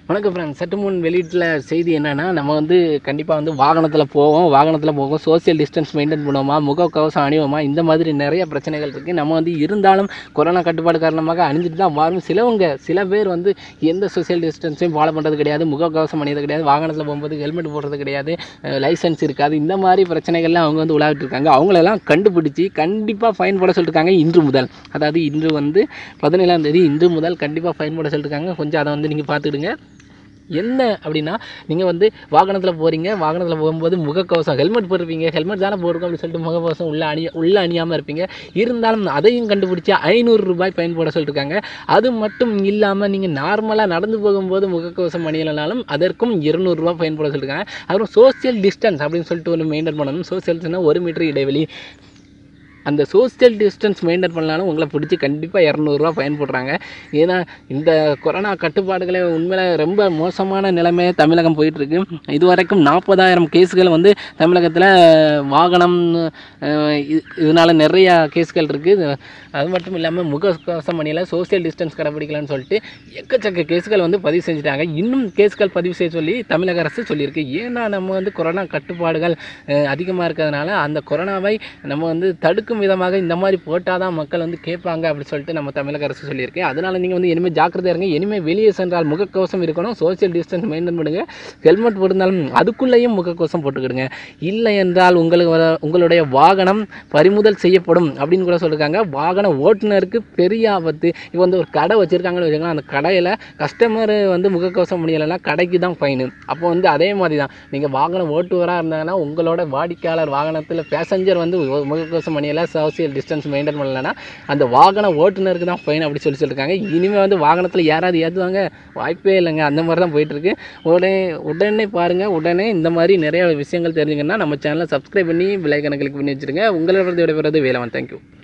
வணக்கம் ஃப்ரெண்ட்ஸ் சற்று முன் வெளியிட்டுல செய்தி என்னன்னா நம்ம வந்து கண்டிப்பாக வந்து வாகனத்தில் போவோம் வாகனத்தில் போவோம் சோஷியல் டிஸ்டன்ஸ் மெயின்டைன் பண்ணுவோமா முகக்கவசம் அணிவோமா இந்த மாதிரி நிறைய பிரச்சனைகள் இருக்குது நம்ம வந்து இருந்தாலும் கொரோனா கட்டுப்பாடு காரணமாக அணிஞ்சிட்டு தான் வரும் சிலவங்க சில பேர் வந்து எந்த சோஷியல் டிஸ்டன்ஸையும் ஃபாலோ பண்ணுறது கிடையாது முகக்கவசம் அணியது கிடையாது வாகனத்தில் போகும்போது ஹெல்மெட் போடுறது கிடையாது லைசன்ஸ் இருக்காது இந்த மாதிரி பிரச்சனைகள்லாம் அவங்க வந்து உலாவிட்டு இருக்காங்க அவங்களெல்லாம் கண்டுபிடிச்சி கண்டிப்பாக ஃபைன் போட சொல்லியிருக்காங்க இன்று முதல் அதாவது இன்று வந்து பதினேழாம் தேதி இன்று முதல் கண்டிப்பாக ஃபைன் போட சொல்லியிருக்காங்க கொஞ்சம் அதை வந்து நீங்கள் பார்த்துடுங்க என்ன அப்படின்னா நீங்கள் வந்து வாகனத்தில் போகிறீங்க வாகனத்தில் போகும்போது முகக்கவசம் ஹெல்மெட் போட்டிருப்பீங்க ஹெல்மெட் தானே போட்டிருக்கோம் அப்படின்னு சொல்லிட்டு முகக்கவசம் உள்ளே அணிய உள்ளே அணியாமல் இருப்பீங்க இருந்தாலும் அதையும் கண்டுபிடிச்சி ஐநூறு ரூபாய் ஃபைன் போட சொல்லியிருக்காங்க அது மட்டும் இல்லாமல் நீங்கள் நார்மலாக நடந்து போகும்போது முகக்கவசம் அணியலைனாலும் அதற்கும் இருநூறுபா ஃபைன் போட சொல்லியிருக்காங்க அப்புறம் சோஷியல் டிஸ்டன்ஸ் அப்படின்னு சொல்லிட்டு ஒன்று மெயின்டைன் பண்ணணும் சோஷியல்ஸ்னால் ஒரு மீட்டர் இடைவெளி அந்த சோஷியல் டிஸ்டன்ஸ் மெயின்டைன் பண்ணலாலும் உங்களை பிடிச்சி கண்டிப்பாக இரநூறுவா ஃபைன் போடுறாங்க ஏன்னா இந்த கொரோனா கட்டுப்பாடுகளை உண்மையில் ரொம்ப மோசமான நிலைமையை தமிழகம் போயிட்டுருக்கு இதுவரைக்கும் நாற்பதாயிரம் கேஸுகள் வந்து தமிழகத்தில் வாகனம் அஹ், இது- இதனால நிறையா கேஸ்கள் இருக்குது அது மட்டும் இல்லாமல் முகக்கவசம் அணியில் சோஷியல் டிஸ்டன்ஸ் கடைப்பிடிக்கலாம்னு சொல்லிட்டு எக்கச்சக்க கேஸ்கள் வந்து பதிவு செஞ்சுட்டாங்க இன்னும் கேஸ்கள் பதிவு செய்ய சொல்லி தமிழக அரசு சொல்லியிருக்கு ஏன்னா நம்ம வந்து கொரோனா கட்டுப்பாடுகள் அதிகமாக இருக்கிறதுனால அந்த கொரோனாவை நம்ம வந்து தடுக்கும் விதமாக இந்த மாதிரி போட்டால் தான் மக்கள் வந்து கேட்பாங்க அப்படின்னு சொல்லிட்டு நம்ம தமிழக அரசு சொல்லியிருக்கு அதனால் நீங்கள் வந்து இனிமேல் ஜாக்கிரதையா இருங்க இனிமேல் வெளியே சென்றால் முகக்கவசம் இருக்கணும் சோஷியல் டிஸ்டன்ஸ் மெயின்டைன் பண்ணுங்க ஹெல்மெட் போட்டிருந்தாலும் அதுக்குள்ளேயும் முகக்கவசம் போட்டுக்கிடுங்க இல்லை என்றால் உங்களுக்கு வர- உங்களுடைய வாகனம் பறிமுதல் செய்யப்படும் அப்படின்னு கூட சொல்லியிருக்காங்க வாகன ஓட்டுநருக்கு பெரிய ஆபத்து இப்போ வந்து ஒரு கடை வச்சுருக்காங்கன்னு வச்சுக்கோங்களேன் அந்த கடையில் கஸ்டமர் வந்து முகக்கவசம் முடியலைன்னா கடைக்கு தான் ஃபைனு அப்போ வந்து அதே மாதிரி தான் நீங்கள் வாகனம் ஓட்டுவராக இருந்தாங்கன்னா உங்களோட வாடிக்கையாளர் வாகனத்தில் பேசஞ்சர் வந்து ஒ- முகக்கவசம் அணியலை சோசியல் டிஸ்டன்ஸ் மெயின்டைன் பண்ணலைன்னா அந்த வாகன ஓட்டுநருக்கு தான் ஃபைன் அப்படி சொல்லி சொல்லியிருக்காங்க இனிமேல் வந்து வாகனத்தில் யாராவது ஏற்றுவாங்க வாய்ப்பே இல்லைங்க அந்த மாதிரி தான் போயிட்டுருக்கு உடனே உடனே பாருங்கள் உடனே இந்த மாதிரி நிறைய விஷயங்கள் தெரிஞ்சுங்கன்னா நம்ம சேனலை சப்ஸ்கிரைப் பண்ணி விலைக்கணக்கு கிளிக் பண்ணி வச்சுருங்க உங்களோட விடைபெறுவது வேலவன் தேங்க்யூ